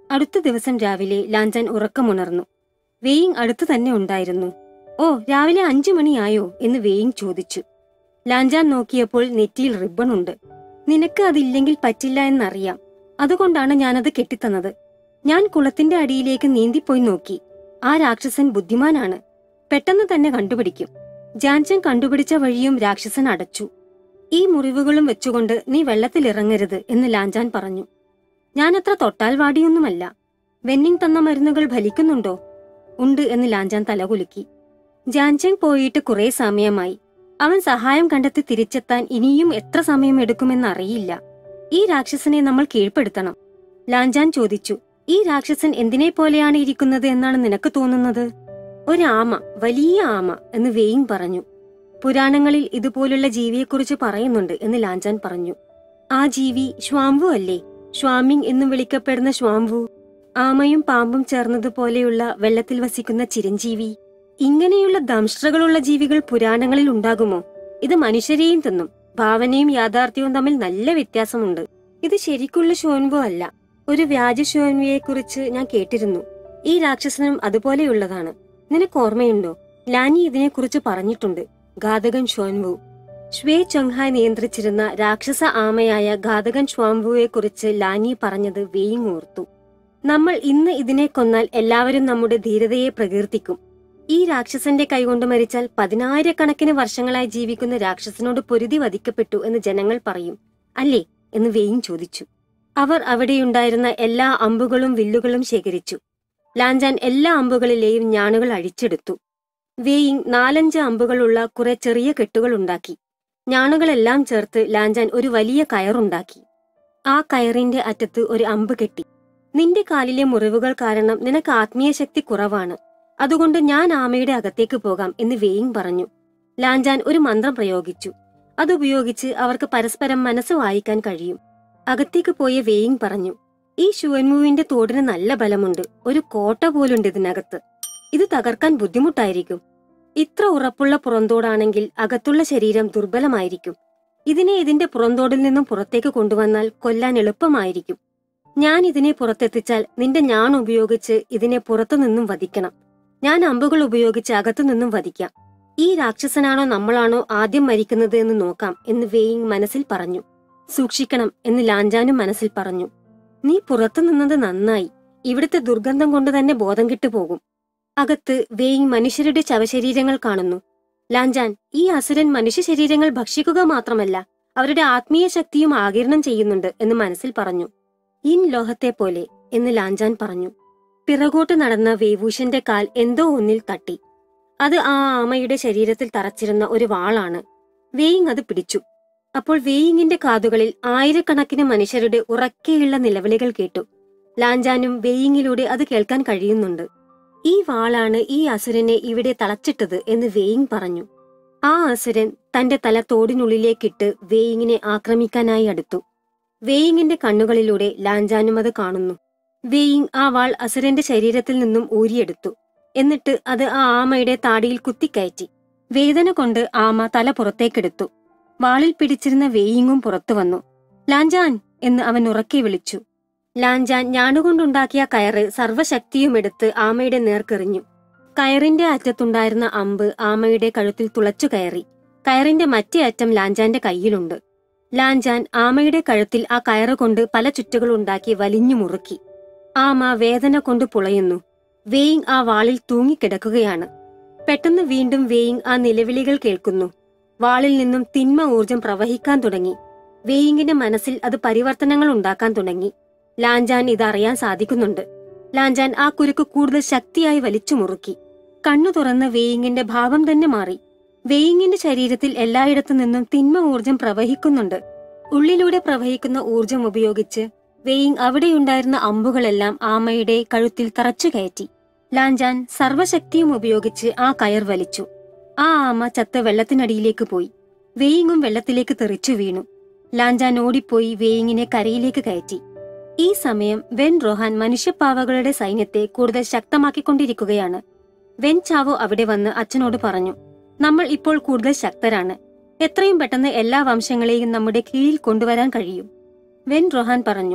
അടുത്ത ദിവസം രാവിലെ ലാഞ്ചാൻ ഉറക്കമുണർന്നു വേയിങ് അടുത്തു തന്നെ ഉണ്ടായിരുന്നു ഓ രാവിലെ അഞ്ചു മണിയായോ എന്ന് വേയിങ് ചോദിച്ചു ലാഞ്ചാൻ നോക്കിയപ്പോൾ നെറ്റിയിൽ റിബൺ ഉണ്ട് നിനക്ക് അതില്ലെങ്കിൽ പറ്റില്ല എന്നറിയാം അതുകൊണ്ടാണ് ഞാനത് കെട്ടിത്തന്നത് ഞാൻ കുളത്തിന്റെ അടിയിലേക്ക് നീന്തിപ്പോയി നോക്കി ആ രാക്ഷസൻ ബുദ്ധിമാനാണ് പെട്ടെന്ന് തന്നെ കണ്ടുപിടിക്കും ജാൻചൻ കണ്ടുപിടിച്ച വഴിയും രാക്ഷസൻ അടച്ചു ഈ മുറിവുകളും വെച്ചുകൊണ്ട് നീ വെള്ളത്തിലിറങ്ങരുത് എന്ന് ലാഞ്ചാൻ പറഞ്ഞു ഞാനത്ര തൊട്ടാൽ വാടിയൊന്നുമല്ല വെന്നിങ് തന്ന മരുന്നുകൾ ഫലിക്കുന്നുണ്ടോ ഉണ്ട് എന്ന് ലാഞ്ചാൻ തലകുലുക്കി ജാൻചെങ് പോയിട്ട് കുറെ സമയമായി അവൻ സഹായം കണ്ടെത്തി തിരിച്ചെത്താൻ ഇനിയും എത്ര സമയം എടുക്കുമെന്ന് അറിയില്ല ഈ രാക്ഷസനെ നമ്മൾ കീഴ്പ്പെടുത്തണം ലാഞ്ചാൻ ചോദിച്ചു ഈ രാക്ഷസൻ എന്തിനെ പോലെയാണ് ഇരിക്കുന്നത് എന്നാണ് നിനക്ക് തോന്നുന്നത് ഒരാമ വലിയ ആമ എന്ന് വെയിങ് പറഞ്ഞു പുരാണങ്ങളിൽ ഇതുപോലുള്ള ജീവിയെക്കുറിച്ച് പറയുന്നുണ്ട് എന്ന് ലാഞ്ചാൻ പറഞ്ഞു ആ ജീവി ശ്വാംവു അല്ലേ ശ്വാമിങ് എന്നും വിളിക്കപ്പെടുന്ന ശ്വാംവു ആമയും പാമ്പും ചേർന്നതുപോലെയുള്ള വെള്ളത്തിൽ വസിക്കുന്ന ചിരഞ്ജീവി ഇങ്ങനെയുള്ള ദംഷ്ട്രകളുള്ള ജീവികൾ പുരാണങ്ങളിൽ ഉണ്ടാകുമോ ഇത് മനുഷ്യരെയും തിന്നും ഭാവനയും യാഥാർത്ഥ്യവും തമ്മിൽ നല്ല വ്യത്യാസമുണ്ട് ഇത് ശരിക്കുള്ള ഷോൻവു അല്ല ഒരു വ്യാജ ഷോൻവിയെ കുറിച്ച് ഞാൻ കേട്ടിരുന്നു ഈ രാക്ഷസനും അതുപോലെയുള്ളതാണ് നിനക്ക് ഓർമ്മയുണ്ടോ ലാനി ഇതിനെക്കുറിച്ച് പറഞ്ഞിട്ടുണ്ട് ഘാതകൻ ഷ്വാൻവു ഷ്വേ ചൊങ്ഹായ് നിയന്ത്രിച്ചിരുന്ന രാക്ഷസ ആമയായ ഘാതകൻ ഷ്വാംവുയെ കുറിച്ച് ലാനി പറഞ്ഞത് വെയിങ് ഓർത്തു നമ്മൾ ഇന്ന് ഇതിനെ കൊന്നാൽ എല്ലാവരും നമ്മുടെ ധീരതയെ പ്രകീർത്തിക്കും ഈ രാക്ഷസന്റെ കൈകൊണ്ട് മരിച്ചാൽ പതിനായിരക്കണക്കിന് വർഷങ്ങളായി ജീവിക്കുന്ന രാക്ഷസനോട് പൊരുതി വധിക്കപ്പെട്ടു എന്ന് ജനങ്ങൾ പറയും അല്ലേ എന്ന് വെയിങ് ചോദിച്ചു അവർ അവിടെയുണ്ടായിരുന്ന എല്ലാ അമ്പുകളും വില്ലുകളും ശേഖരിച്ചു ലാഞ്ചാൻ എല്ലാ അമ്പുകളിലെയും ഞാണുകൾ അഴിച്ചെടുത്തു വേയിങ് നാലഞ്ച് അമ്പുകളുള്ള കുറെ ചെറിയ കെട്ടുകൾ ഉണ്ടാക്കി ഞാണുകളെല്ലാം ചേർത്ത് ലാഞ്ചാൻ ഒരു വലിയ കയറുണ്ടാക്കി ആ കയറിന്റെ അറ്റത്ത് ഒരു അമ്പ് കെട്ടി നിന്റെ കാലിലെ മുറിവുകൾ കാരണം നിനക്ക് ആത്മീയ ശക്തി കുറവാണ് അതുകൊണ്ട് ഞാൻ ആമയുടെ അകത്തേക്ക് പോകാം എന്ന് വേയിങ് പറഞ്ഞു ലാഞ്ചാൻ ഒരു മന്ത്രം പ്രയോഗിച്ചു അതുപയോഗിച്ച് അവർക്ക് പരസ്പരം മനസ്സ് വായിക്കാൻ കഴിയും അകത്തേക്ക് പോയ വേയിങ് പറഞ്ഞു ഈ ശുവൻമുവിന്റെ തോടിന് നല്ല ബലമുണ്ട് ഒരു കോട്ട പോലുണ്ട് ഇതിനകത്ത് ഇത് തകർക്കാൻ ബുദ്ധിമുട്ടായിരിക്കും ഇത്ര ഉറപ്പുള്ള പുറന്തോടാണെങ്കിൽ അകത്തുള്ള ശരീരം ദുർബലമായിരിക്കും ഇതിനെ ഇതിന്റെ പുറന്തോടിൽ നിന്നും പുറത്തേക്ക് കൊണ്ടുവന്നാൽ കൊല്ലാൻ എളുപ്പമായിരിക്കും ഞാൻ ഇതിനെ പുറത്തെത്തിച്ചാൽ നിന്റെ ഞാൻ ഉപയോഗിച്ച് ഇതിനെ പുറത്തു നിന്നും വധിക്കണം ഞാൻ അമ്പുകൾ ഉപയോഗിച്ച് അകത്തു നിന്നും വധിക്കാം ഈ രാക്ഷസനാണോ നമ്മളാണോ ആദ്യം മരിക്കുന്നത് എന്ന് നോക്കാം എന്ന് വേയിങ് മനസ്സിൽ പറഞ്ഞു സൂക്ഷിക്കണം എന്ന് ലാഞ്ചാനും മനസ്സിൽ പറഞ്ഞു നീ പുറത്തു നിന്നത് നന്നായി ഇവിടുത്തെ ദുർഗന്ധം കൊണ്ട് തന്നെ ബോധം കിട്ടുപോകും അകത്ത് വേയിങ് മനുഷ്യരുടെ ശവശരീരങ്ങൾ കാണുന്നു ലാഞ്ചാൻ ഈ അസുരൻ മനുഷ്യ ശരീരങ്ങൾ ഭക്ഷിക്കുക മാത്രമല്ല അവരുടെ ആത്മീയ ശക്തിയും ആകിരണം ചെയ്യുന്നുണ്ട് എന്ന് മനസ്സിൽ പറഞ്ഞു ഇൻ ലോഹത്തെ പോലെ എന്ന് ലാഞ്ചാൻ പറഞ്ഞു പിറകോട്ട് നടന്ന വേവൂഷന്റെ കാൽ എന്തോ ഒന്നിൽ തട്ടി അത് ആ ആമയുടെ ശരീരത്തിൽ തറച്ചിരുന്ന ഒരു വാളാണ് വേയിങ് അത് പിടിച്ചു അപ്പോൾ വേയിങ്ങിന്റെ കാതുകളിൽ ആയിരക്കണക്കിന് മനുഷ്യരുടെ ഉറക്കെയുള്ള നിലവിളികൾ കേട്ടു ലാഞ്ചാനും വേയിങ്ങിലൂടെ അത് കേൾക്കാൻ കഴിയുന്നുണ്ട് ഈ വാളാണ് ഈ അസുരനെ ഇവിടെ തളച്ചിട്ടത് എന്ന് വേയിങ് പറഞ്ഞു ആ അസുരൻ തന്റെ തല തോടിനുള്ളിലേക്കിട്ട് വേയിങ്ങിനെ ആക്രമിക്കാനായി അടുത്തു വേയിങ്ങിന്റെ കണ്ണുകളിലൂടെ ലാഞ്ചാനും അത് കാണുന്നു വേയിങ് ആ വാൾ അസുരന്റെ ശരീരത്തിൽ നിന്നും ഊരിയെടുത്തു എന്നിട്ട് അത് ആ ആമയുടെ താടിയിൽ കുത്തിക്കയറ്റി വേദന കൊണ്ട് ആമ തല പുറത്തേക്കെടുത്തു വാളിൽ പിടിച്ചിരുന്ന വേയിങ്ങും പുറത്തു വന്നു ലാഞ്ചാൻ എന്ന് അവൻ ഉറക്കെ വിളിച്ചു ലാഞ്ചാൻ ഞാണുകൊണ്ടുണ്ടാക്കിയ കയറ് സർവ്വശക്തിയും എടുത്ത് ആമയുടെ നേർക്കെറിഞ്ഞു കയറിന്റെ അറ്റത്തുണ്ടായിരുന്ന അമ്പ് ആമയുടെ കഴുത്തിൽ തുളച്ചു കയറി കയറിന്റെ മറ്റേ അറ്റം ലാഞ്ചാന്റെ കയ്യിലുണ്ട് ലാഞ്ചാൻ ആമയുടെ കഴുത്തിൽ ആ കയറ് കൊണ്ട് പല ചുറ്റുകളുണ്ടാക്കി വലിഞ്ഞു മുറുക്കി ആമ വേദന കൊണ്ട് പുളയുന്നു വേയിങ് ആ വാളിൽ തൂങ്ങിക്കിടക്കുകയാണ് പെട്ടെന്ന് വീണ്ടും വേയിങ് ആ നിലവിളികൾ കേൾക്കുന്നു വാളിൽ നിന്നും തിന്മ ഊർജം പ്രവഹിക്കാൻ തുടങ്ങി വേയിങ്ങിന്റെ മനസ്സിൽ അത് പരിവർത്തനങ്ങൾ ഉണ്ടാക്കാൻ തുടങ്ങി ലാഞ്ചാൻ ഇതറിയാൻ സാധിക്കുന്നുണ്ട് ലാഞ്ചാൻ ആ കുരുക്ക് കൂടുതൽ ശക്തിയായി വലിച്ചു മുറുക്കി കണ്ണു തുറന്ന് വേയിങ്ങിന്റെ ഭാവം തന്നെ മാറി വേയിങ്ങിന്റെ ശരീരത്തിൽ എല്ലായിടത്തു നിന്നും തിന്മ ഊർജം പ്രവഹിക്കുന്നുണ്ട് ഉള്ളിലൂടെ പ്രവഹിക്കുന്ന ഊർജം ഉപയോഗിച്ച് വേയിങ് അവിടെയുണ്ടായിരുന്ന അമ്പുകളെല്ലാം ആമയുടെ കഴുത്തിൽ തറച്ചു കയറ്റി ലാഞ്ചാൻ സർവശക്തിയും ഉപയോഗിച്ച് ആ കയർ വലിച്ചു ആ ആമ ചത്ത് വെള്ളത്തിനടിയിലേക്ക് പോയി വേയിങ്ങും വെള്ളത്തിലേക്ക് തെറിച്ചു വീണു ലാഞ്ചാൻ ഓടിപ്പോയി വേയിങ്ങിനെ കരയിലേക്ക് കയറ്റി ഈ സമയം വെൻ റോഹാൻ മനുഷ്യപ്പാവകളുടെ സൈന്യത്തെ കൂടുതൽ ശക്തമാക്കിക്കൊണ്ടിരിക്കുകയാണ് വെൻ ചാവോ അവിടെ വന്ന് അച്ഛനോട് പറഞ്ഞു നമ്മൾ ഇപ്പോൾ കൂടുതൽ ശക്തരാണ് എത്രയും പെട്ടെന്ന് എല്ലാ വംശങ്ങളെയും നമ്മുടെ കീഴിൽ കൊണ്ടുവരാൻ കഴിയും വെൻ റോഹാൻ പറഞ്ഞു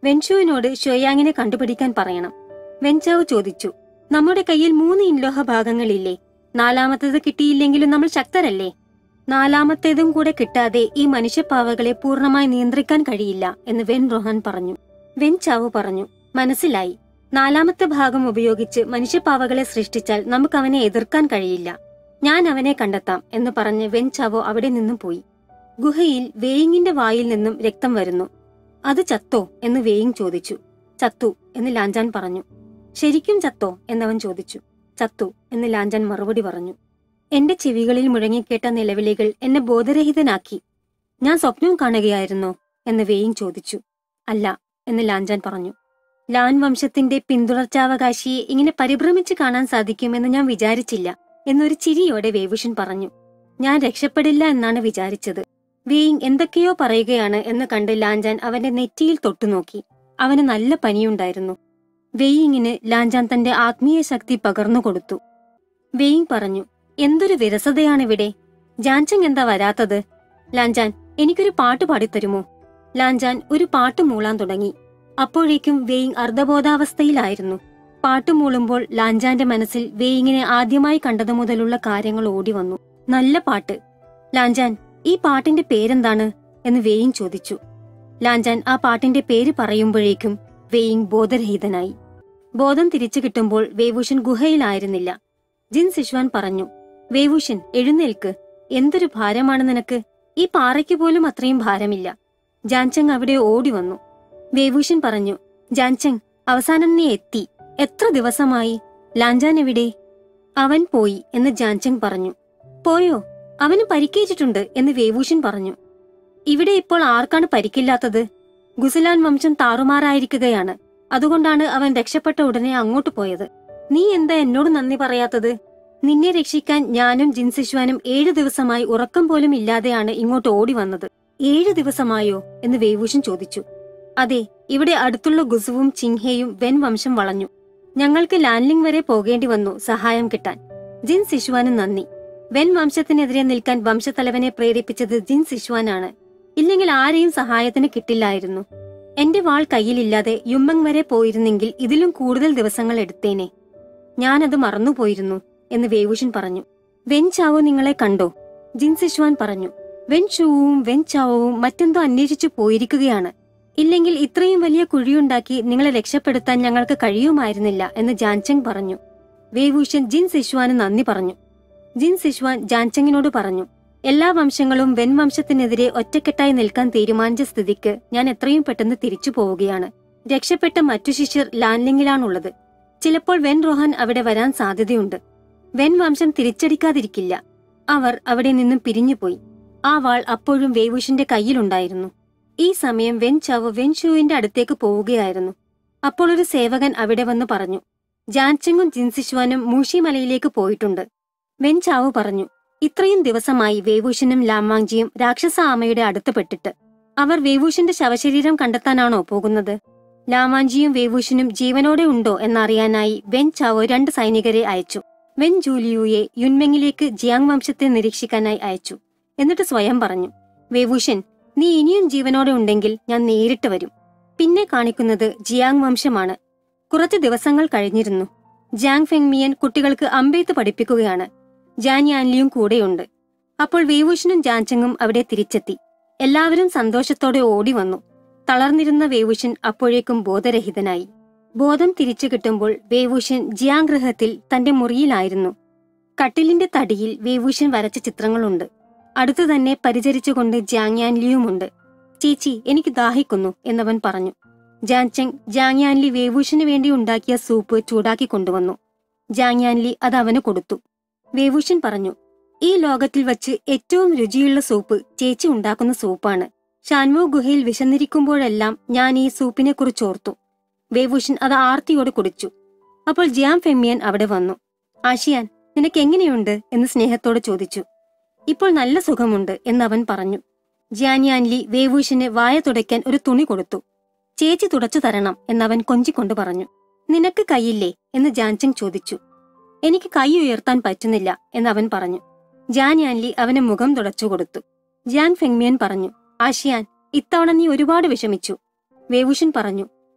വെൻഷുവിനോട് ഷൊയാങ്ങിനെ കണ്ടുപിടിക്കാൻ പറയണം വെൻചാവ് ചോദിച്ചു നമ്മുടെ കയ്യിൽ മൂന്ന് ഇൻലോഹ ഭാഗങ്ങളില്ലേ നാലാമത്തേത് കിട്ടിയില്ലെങ്കിലും നമ്മൾ ശക്തരല്ലേ നാലാമത്തേതും കൂടെ കിട്ടാതെ ഈ മനുഷ്യപ്പാവകളെ പൂർണ്ണമായി നിയന്ത്രിക്കാൻ കഴിയില്ല എന്ന് വെൻ റോഹാൻ പറഞ്ഞു വെൻ ചാവു പറഞ്ഞു മനസ്സിലായി നാലാമത്തെ ഭാഗം ഉപയോഗിച്ച് മനുഷ്യപ്പാവകളെ സൃഷ്ടിച്ചാൽ നമുക്ക് അവനെ എതിർക്കാൻ കഴിയില്ല ഞാൻ അവനെ കണ്ടെത്താം എന്ന് പറഞ്ഞ് വെൻ ചാവോ അവിടെ നിന്നും പോയി ഗുഹയിൽ വേയിങ്ങിന്റെ വായിൽ നിന്നും രക്തം വരുന്നു അത് ചത്തോ എന്ന് വേയിങ് ചോദിച്ചു ചത്തു എന്ന് ലാഞ്ചാൻ പറഞ്ഞു ശരിക്കും ചത്തോ എന്നവൻ ചോദിച്ചു ചത്തു എന്ന് ലാഞ്ചാൻ മറുപടി പറഞ്ഞു എന്റെ ചെവികളിൽ മുഴങ്ങിക്കേട്ട നിലവിളികൾ എന്നെ ബോധരഹിതനാക്കി ഞാൻ സ്വപ്നം കാണുകയായിരുന്നോ എന്ന് വേയിങ് ചോദിച്ചു അല്ല എന്ന് ലാഞ്ചാൻ പറഞ്ഞു ലാൻ വംശത്തിന്റെ പിന്തുടർച്ചാവകാശിയെ ഇങ്ങനെ പരിഭ്രമിച്ച് കാണാൻ സാധിക്കുമെന്ന് ഞാൻ വിചാരിച്ചില്ല എന്നൊരു ചിരിയോടെ വേവുഷൻ പറഞ്ഞു ഞാൻ രക്ഷപ്പെടില്ല എന്നാണ് വിചാരിച്ചത് വേയിങ് എന്തൊക്കെയോ പറയുകയാണ് എന്ന് കണ്ട് ലാഞ്ചാൻ അവന്റെ നെറ്റിയിൽ തൊട്ടുനോക്കി അവന് നല്ല പനിയുണ്ടായിരുന്നു വെയിങ്ങിന് ലാഞ്ചാൻ തന്റെ ആത്മീയ ശക്തി പകർന്നു കൊടുത്തു വെയിങ് പറഞ്ഞു എന്തൊരു വിരസതയാണിവിടെ ജാൻചങ് എന്താ വരാത്തത് ലാഞ്ചാൻ എനിക്കൊരു പാട്ട് പാടിത്തരുമോ ലാഞ്ചാൻ ഒരു പാട്ട് മൂളാൻ തുടങ്ങി അപ്പോഴേക്കും വെയിങ് അർദ്ധബോധാവസ്ഥയിലായിരുന്നു പാട്ട് മൂളുമ്പോൾ ലാഞ്ചാന്റെ മനസ്സിൽ വെയിങ്ങിനെ ആദ്യമായി കണ്ടതു മുതലുള്ള കാര്യങ്ങൾ ഓടി വന്നു നല്ല പാട്ട് ലാഞ്ചാൻ ഈ പാട്ടിന്റെ പേരെന്താണ് എന്ന് വെയിങ് ചോദിച്ചു ലാഞ്ചാൻ ആ പാട്ടിന്റെ പേര് പറയുമ്പോഴേക്കും വെയിങ് ബോധരഹിതനായി ബോധം തിരിച്ചു കിട്ടുമ്പോൾ വേവൂഷൻ ഗുഹയിലായിരുന്നില്ല ജിൻ സിഷ്വാൻ പറഞ്ഞു വേവൂഷൻ എഴുന്നേൽക്ക് എന്തൊരു ഭാരമാണ് നിനക്ക് ഈ പാറയ്ക്ക് പോലും അത്രയും ഭാരമില്ല ജാൻചങ് അവിടെ ഓടി വന്നു വേവൂഷൻ പറഞ്ഞു ജാൻചങ് അവസാനം നീ എത്തി എത്ര ദിവസമായി ലാഞ്ചാൻ എവിടെ അവൻ പോയി എന്ന് ജാൻചങ് പറഞ്ഞു പോയോ അവന് പരിക്കേറ്റിട്ടുണ്ട് എന്ന് വേവൂഷൻ പറഞ്ഞു ഇവിടെ ഇപ്പോൾ ആർക്കാണ് പരിക്കില്ലാത്തത് ഗുസലാൻ വംശം താറുമാറായിരിക്കുകയാണ് അതുകൊണ്ടാണ് അവൻ രക്ഷപ്പെട്ട ഉടനെ അങ്ങോട്ട് പോയത് നീ എന്താ എന്നോട് നന്ദി പറയാത്തത് നിന്നെ രക്ഷിക്കാൻ ഞാനും ജിൻസിഷ്വാനും ഏഴു ദിവസമായി ഉറക്കം പോലും ഇല്ലാതെയാണ് ഇങ്ങോട്ട് ഓടി വന്നത് ഏഴു ദിവസമായോ എന്ന് വേവൂഷൻ ചോദിച്ചു അതെ ഇവിടെ അടുത്തുള്ള ഗുസുവും ചിങ്ഹയും വെൻ വംശം വളഞ്ഞു ഞങ്ങൾക്ക് ലാൻലിംഗ് വരെ പോകേണ്ടി വന്നു സഹായം കിട്ടാൻ ജിൻ സിഷ്വാനും നന്ദി വെൻ വംശത്തിനെതിരെ നിൽക്കാൻ വംശത്തലവനെ പ്രേരിപ്പിച്ചത് ജിൻ സിഷ്വാനാണ് ഇല്ലെങ്കിൽ ആരെയും സഹായത്തിന് കിട്ടില്ലായിരുന്നു എന്റെ വാൾ കയ്യിലില്ലാതെ യുമ്മങ് വരെ പോയിരുന്നെങ്കിൽ ഇതിലും കൂടുതൽ ദിവസങ്ങൾ എടുത്തേനെ ഞാനത് മറന്നുപോയിരുന്നു എന്ന് വേവൂഷൻ പറഞ്ഞു വെൻ ചാവോ നിങ്ങളെ കണ്ടോ ജിൻ സിഷ്വാൻ പറഞ്ഞു വെൻ ഷൂവും വെൻ ചാവോവും മറ്റെന്തോ അന്വേഷിച്ചു പോയിരിക്കുകയാണ് ഇല്ലെങ്കിൽ ഇത്രയും വലിയ കുഴിയുണ്ടാക്കി നിങ്ങളെ രക്ഷപ്പെടുത്താൻ ഞങ്ങൾക്ക് കഴിയുമായിരുന്നില്ല എന്ന് ജാൻചങ് പറഞ്ഞു വേവൂഷൻ ജിൻ സിഷ്വാന് നന്ദി പറഞ്ഞു ജിൻ സിഷ്വാൻ ജാൻചങ്ങിനോട് പറഞ്ഞു എല്ലാ വംശങ്ങളും വെൻ വംശത്തിനെതിരെ ഒറ്റക്കെട്ടായി നിൽക്കാൻ തീരുമാനിച്ച സ്ഥിതിക്ക് ഞാൻ എത്രയും പെട്ടെന്ന് തിരിച്ചു പോവുകയാണ് രക്ഷപ്പെട്ട മറ്റു ശിഷ്യർ ലാൻലിംഗിലാണുള്ളത് ചിലപ്പോൾ വെൻ റോഹാൻ അവിടെ വരാൻ സാധ്യതയുണ്ട് വെൻ വംശം തിരിച്ചടിക്കാതിരിക്കില്ല അവർ അവിടെ നിന്നും പിരിഞ്ഞുപോയി ആ വാൾ അപ്പോഴും വേവൂഷിന്റെ കയ്യിലുണ്ടായിരുന്നു ഈ സമയം വെൻ ചാവ് വെൻ ഷൂവിന്റെ അടുത്തേക്ക് പോവുകയായിരുന്നു അപ്പോൾ ഒരു സേവകൻ അവിടെ വന്ന് പറഞ്ഞു ജാൻചെങ്ങും ജിൻസിഷ്വാനും മൂഷി മലയിലേക്ക് പോയിട്ടുണ്ട് വെൻ ചാവു പറഞ്ഞു ഇത്രയും ദിവസമായി വേവൂഷനും ലാമാങ്ജിയും രാക്ഷസ ആമയുടെ അടുത്ത് പെട്ടിട്ട് അവർ വേവൂഷിന്റെ ശവശരീരം കണ്ടെത്താനാണോ പോകുന്നത് ലാമാഞ്ചിയും വേവൂഷനും ജീവനോടെ ഉണ്ടോ എന്നറിയാനായി വെൻ ചാവോ രണ്ട് സൈനികരെ അയച്ചു വെൻ ജൂലിയുയെ യുൻമെങ്ങിലേക്ക് ജിയാങ് വംശത്തെ നിരീക്ഷിക്കാനായി അയച്ചു എന്നിട്ട് സ്വയം പറഞ്ഞു വേവൂഷൻ നീ ഇനിയും ജീവനോടെ ഉണ്ടെങ്കിൽ ഞാൻ നേരിട്ട് വരും പിന്നെ കാണിക്കുന്നത് ജിയാങ് വംശമാണ് കുറച്ച് ദിവസങ്ങൾ കഴിഞ്ഞിരുന്നു ജാങ് ഫെങ്മിയൻ കുട്ടികൾക്ക് അമ്പെയ്ത്ത് പഠിപ്പിക്കുകയാണ് ജാൻ യാൻലിയും കൂടെയുണ്ട് അപ്പോൾ വേവൂഷനും ജാൻചങ്ങും അവിടെ തിരിച്ചെത്തി എല്ലാവരും സന്തോഷത്തോടെ ഓടി വന്നു തളർന്നിരുന്ന വേവൂഷൻ അപ്പോഴേക്കും ബോധരഹിതനായി ബോധം തിരിച്ചു കിട്ടുമ്പോൾ വേവൂഷൻ ജിയാങ് ഗൃഹത്തിൽ തന്റെ മുറിയിലായിരുന്നു കട്ടിലിന്റെ തടിയിൽ വേവൂഷൻ വരച്ച ചിത്രങ്ങളുണ്ട് അടുത്തു തന്നെ പരിചരിച്ചുകൊണ്ട് ജാങ്യാൻലിയുമുണ്ട് ചേച്ചി എനിക്ക് ദാഹിക്കുന്നു എന്നവൻ പറഞ്ഞു ജാൻചെങ് ജാങ്യാൻലി വേവൂഷിന് വേണ്ടി ഉണ്ടാക്കിയ സൂപ്പ് ചൂടാക്കി കൊണ്ടുവന്നു ജാങ്യാൻലി അത് അവന് കൊടുത്തു വേവൂഷൻ പറഞ്ഞു ഈ ലോകത്തിൽ വച്ച് ഏറ്റവും രുചിയുള്ള സൂപ്പ് ചേച്ചി ഉണ്ടാക്കുന്ന സൂപ്പാണ് ഷാൻവോ ഗുഹയിൽ വിശന്നിരിക്കുമ്പോഴെല്ലാം ഞാൻ ഈ സൂപ്പിനെ കുറിച്ച് ഓർത്തു വേവൂഷൻ അത് ആർത്തിയോടെ കുടിച്ചു അപ്പോൾ ജിയാം ഫെമ്മിയൻ അവിടെ വന്നു ആഷിയാൻ നിനക്ക് എങ്ങനെയുണ്ട് എന്ന് സ്നേഹത്തോടെ ചോദിച്ചു ഇപ്പോൾ നല്ല സുഖമുണ്ട് എന്നവൻ പറഞ്ഞു ജിയാൻയാൻലി വേവൂഷിന് വായ തുടയ്ക്കാൻ ഒരു തുണി കൊടുത്തു ചേച്ചി തുടച്ചു തരണം എന്നവൻ കൊഞ്ചിക്കൊണ്ട് പറഞ്ഞു നിനക്ക് കൈയില്ലേ എന്ന് ജാൻചങ് ചോദിച്ചു എനിക്ക് കൈ ഉയർത്താൻ പറ്റുന്നില്ല എന്നവൻ പറഞ്ഞു ജാൻയാൻലി അവന് മുഖം തുടച്ചു കൊടുത്തു ജാൻ ഫെങ്മിയൻ പറഞ്ഞു ആഷിയാൻ ഇത്തവണ നീ ഒരുപാട് വിഷമിച്ചു വേവൂഷൻ പറഞ്ഞു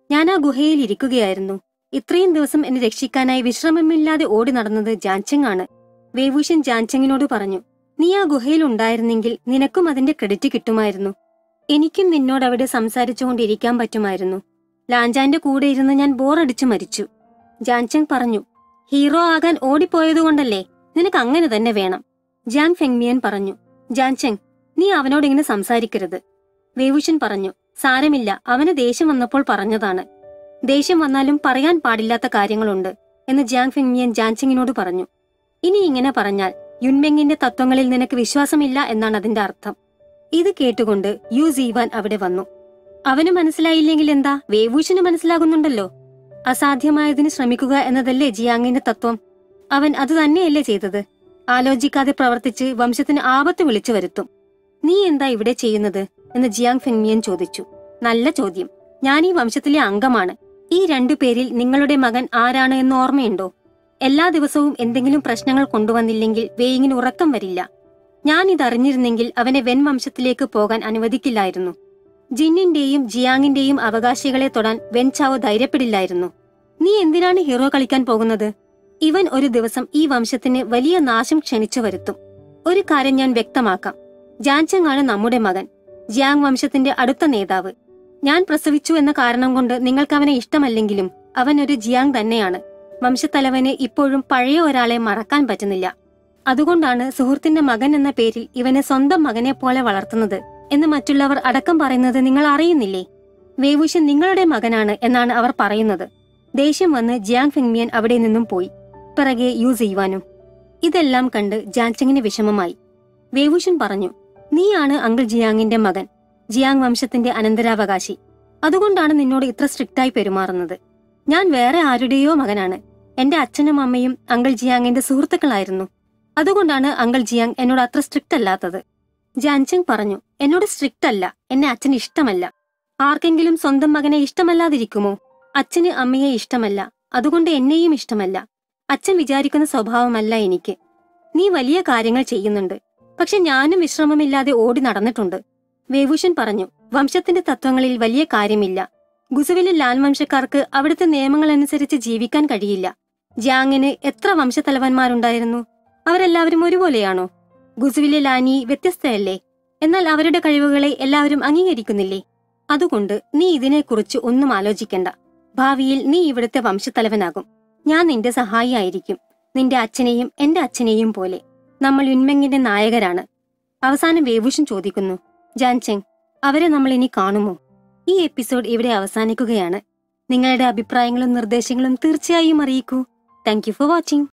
ഞാൻ ആ ഗുഹയിൽ ഇരിക്കുകയായിരുന്നു ഇത്രയും ദിവസം എന്നെ രക്ഷിക്കാനായി വിശ്രമമില്ലാതെ ഓടി നടന്നത് ജാൻചങ് ആണ് വേവൂഷൻ ജാൻചങ്ങിനോട് പറഞ്ഞു നീ ആ ഗുഹയിൽ ഉണ്ടായിരുന്നെങ്കിൽ നിനക്കും അതിന്റെ ക്രെഡിറ്റ് കിട്ടുമായിരുന്നു എനിക്കും നിന്നോട് അവിടെ സംസാരിച്ചുകൊണ്ടിരിക്കാൻ പറ്റുമായിരുന്നു ലാൻജാന്റെ കൂടെ ഇരുന്ന് ഞാൻ ബോറടിച്ചു മരിച്ചു ജാൻചങ് പറഞ്ഞു ഹീറോ ആകാൻ ഓടിപ്പോയതുകൊണ്ടല്ലേ നിനക്ക് അങ്ങനെ തന്നെ വേണം ജാങ് ഫെങ്മിയൻ പറഞ്ഞു ജാൻചങ് നീ അവനോട് ഇങ്ങനെ സംസാരിക്കരുത് വേവുഷൻ പറഞ്ഞു സാരമില്ല അവന് ദേഷ്യം വന്നപ്പോൾ പറഞ്ഞതാണ് ദേഷ്യം വന്നാലും പറയാൻ പാടില്ലാത്ത കാര്യങ്ങളുണ്ട് എന്ന് ജാങ് ഫെങ്മിയൻ ജാൻചങ്ങിനോട് പറഞ്ഞു ഇനി ഇങ്ങനെ പറഞ്ഞാൽ യുൻമെങ്ങിന്റെ തത്വങ്ങളിൽ നിനക്ക് വിശ്വാസമില്ല എന്നാണ് അതിന്റെ അർത്ഥം ഇത് കേട്ടുകൊണ്ട് യു സീവാൻ അവിടെ വന്നു അവന് മനസ്സിലായില്ലെങ്കിൽ എന്താ വേവൂഷന് മനസ്സിലാകുന്നുണ്ടല്ലോ അസാധ്യമായതിന് ശ്രമിക്കുക എന്നതല്ലേ ജിയാങ്ങിന്റെ തത്വം അവൻ അത് തന്നെയല്ലേ ചെയ്തത് ആലോചിക്കാതെ പ്രവർത്തിച്ച് വംശത്തിന് ആപത്ത് വിളിച്ചു വരുത്തും നീ എന്താ ഇവിടെ ചെയ്യുന്നത് എന്ന് ജിയാങ് ഫെങ്മിയൻ ചോദിച്ചു നല്ല ചോദ്യം ഞാൻ ഈ വംശത്തിലെ അംഗമാണ് ഈ രണ്ടു പേരിൽ നിങ്ങളുടെ മകൻ ആരാണ് എന്ന് ഓർമ്മയുണ്ടോ എല്ലാ ദിവസവും എന്തെങ്കിലും പ്രശ്നങ്ങൾ കൊണ്ടുവന്നില്ലെങ്കിൽ വേയിങ്ങിന് ഉറക്കം വരില്ല ഞാൻ ഇതറിഞ്ഞിരുന്നെങ്കിൽ അവനെ വെൻ വംശത്തിലേക്ക് പോകാൻ അനുവദിക്കില്ലായിരുന്നു ജിന്നിന്റെയും ജിയാങ്ങിന്റെയും അവകാശികളെ തൊടാൻ വെൻ ചാവോ ധൈര്യപ്പെടില്ലായിരുന്നു നീ എന്തിനാണ് ഹീറോ കളിക്കാൻ പോകുന്നത് ഇവൻ ഒരു ദിവസം ഈ വംശത്തിന് വലിയ നാശം ക്ഷണിച്ചു വരുത്തും ഒരു കാര്യം ഞാൻ വ്യക്തമാക്കാം ജാൻചങ് ആണ് നമ്മുടെ മകൻ ജിയാങ് വംശത്തിന്റെ അടുത്ത നേതാവ് ഞാൻ പ്രസവിച്ചു എന്ന കാരണം കൊണ്ട് നിങ്ങൾക്ക് അവനെ ഇഷ്ടമല്ലെങ്കിലും അവൻ ഒരു ജിയാങ് തന്നെയാണ് വംശത്തലവന് ഇപ്പോഴും പഴയ ഒരാളെ മറക്കാൻ പറ്റുന്നില്ല അതുകൊണ്ടാണ് സുഹൃത്തിന്റെ മകൻ എന്ന പേരിൽ ഇവനെ സ്വന്തം മകനെ പോലെ വളർത്തുന്നത് എന്ന് മറ്റുള്ളവർ അടക്കം പറയുന്നത് നിങ്ങൾ അറിയുന്നില്ലേ വേവുഷൻ നിങ്ങളുടെ മകനാണ് എന്നാണ് അവർ പറയുന്നത് ദേഷ്യം വന്ന് ജിയാങ് ഫിങ്മിയൻ അവിടെ നിന്നും പോയി പിറകെ യു ചെയ്യുവാനും ഇതെല്ലാം കണ്ട് ജാൻചങ്ങിന് വിഷമമായി വേവുഷൻ പറഞ്ഞു നീയാണ് അങ്കിൾ ജിയാങ്ങിന്റെ മകൻ ജിയാങ് വംശത്തിന്റെ അനന്തരാവകാശി അതുകൊണ്ടാണ് നിന്നോട് ഇത്ര സ്ട്രിക്റ്റായി പെരുമാറുന്നത് ഞാൻ വേറെ ആരുടെയോ മകനാണ് എന്റെ അച്ഛനും അമ്മയും അങ്കിൾ ജിയാങ്ങിന്റെ സുഹൃത്തുക്കളായിരുന്നു അതുകൊണ്ടാണ് അങ്കിൾ ജിയാങ് എന്നോട് അത്ര സ്ട്രിക്റ്റ് അല്ലാത്തത് ജാൻചങ് പറഞ്ഞു എന്നോട് സ്ട്രിക്റ്റ് അല്ല എന്നെ അച്ഛന് ഇഷ്ടമല്ല ആർക്കെങ്കിലും സ്വന്തം മകനെ ഇഷ്ടമല്ലാതിരിക്കുമോ അച്ഛന് അമ്മയെ ഇഷ്ടമല്ല അതുകൊണ്ട് എന്നെയും ഇഷ്ടമല്ല അച്ഛൻ വിചാരിക്കുന്ന സ്വഭാവമല്ല എനിക്ക് നീ വലിയ കാര്യങ്ങൾ ചെയ്യുന്നുണ്ട് പക്ഷെ ഞാനും വിശ്രമമില്ലാതെ ഓടി നടന്നിട്ടുണ്ട് വേവൂഷൻ പറഞ്ഞു വംശത്തിന്റെ തത്വങ്ങളിൽ വലിയ കാര്യമില്ല ഗുസുവിലെ ലാൽ വംശക്കാർക്ക് അവിടുത്തെ നിയമങ്ങൾ അനുസരിച്ച് ജീവിക്കാൻ കഴിയില്ല ജാങ്ങിന് എത്ര വംശത്തലവന്മാരുണ്ടായിരുന്നു അവരെല്ലാവരും ഒരുപോലെയാണോ ഗുസുവിലെ ലാനി വ്യത്യസ്തയല്ലേ എന്നാൽ അവരുടെ കഴിവുകളെ എല്ലാവരും അംഗീകരിക്കുന്നില്ലേ അതുകൊണ്ട് നീ ഇതിനെക്കുറിച്ച് ഒന്നും ആലോചിക്കണ്ട ഭാവിയിൽ നീ ഇവിടുത്തെ വംശത്തലവനാകും ഞാൻ നിന്റെ സഹായിയായിരിക്കും നിന്റെ അച്ഛനെയും എന്റെ അച്ഛനെയും പോലെ നമ്മൾ യുൻമെങ്ങിന്റെ നായകരാണ് അവസാനം വേവൂഷൻ ചോദിക്കുന്നു ജാൻചെങ് അവരെ നമ്മൾ ഇനി കാണുമോ ഈ എപ്പിസോഡ് ഇവിടെ അവസാനിക്കുകയാണ് നിങ്ങളുടെ അഭിപ്രായങ്ങളും നിർദ്ദേശങ്ങളും തീർച്ചയായും അറിയിക്കൂ താങ്ക് യു ഫോർ വാച്ചിങ്